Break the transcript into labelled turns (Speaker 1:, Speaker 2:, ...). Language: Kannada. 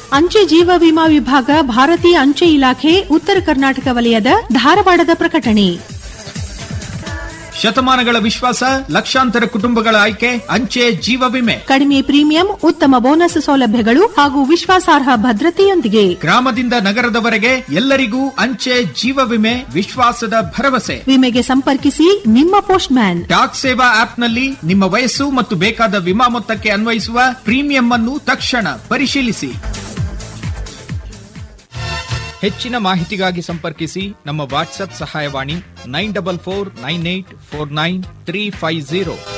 Speaker 1: ಅಂಚೆ ಜೀವ ವಿಮಾ ವಿಭಾಗ ಭಾರತೀಯ ಅಂಚೆ ಇಲಾಖೆ ಉತ್ತರ ಕರ್ನಾಟಕ ವಲಯದ ಧಾರವಾಡದ ಪ್ರಕಟಣೆ
Speaker 2: ಶತಮಾನಗಳ ವಿಶ್ವಾಸ ಲಕ್ಷಾಂತರ ಕುಟುಂಬಗಳ ಆಯ್ಕೆ ಅಂಚೆ ಜೀವ ವಿಮೆ
Speaker 1: ಕಡಿಮೆ ಪ್ರೀಮಿಯಂ ಉತ್ತಮ ಬೋನಸ್ ಸೌಲಭ್ಯಗಳು ಹಾಗೂ ವಿಶ್ವಾಸಾರ್ಹ ಭದ್ರತೆಯೊಂದಿಗೆ
Speaker 2: ಗ್ರಾಮದಿಂದ ನಗರದವರೆಗೆ ಎಲ್ಲರಿಗೂ ಅಂಚೆ ಜೀವ ವಿಮೆ ವಿಶ್ವಾಸದ ಭರವಸೆ
Speaker 1: ವಿಮೆಗೆ ಸಂಪರ್ಕಿಸಿ ನಿಮ್ಮ ಪೋಸ್ಟ್ ಮ್ಯಾನ್
Speaker 2: ಡಾಕ್ ಸೇವಾ ಆಪ್ನಲ್ಲಿ ನಿಮ್ಮ ವಯಸ್ಸು ಮತ್ತು ಬೇಕಾದ ವಿಮಾ ಮೊತ್ತಕ್ಕೆ ಅನ್ವಯಿಸುವ ಪ್ರೀಮಿಯಂ ಅನ್ನು ತಕ್ಷಣ ಪರಿಶೀಲಿಸಿ ಹೆಚ್ಚಿನ ಮಾಹಿತಿಗಾಗಿ ಸಂಪರ್ಕಿಸಿ ನಮ್ಮ ವಾಟ್ಸ್ಆಪ್ ಸಹಾಯವಾಣಿ nine double four nine eight four nine three five zero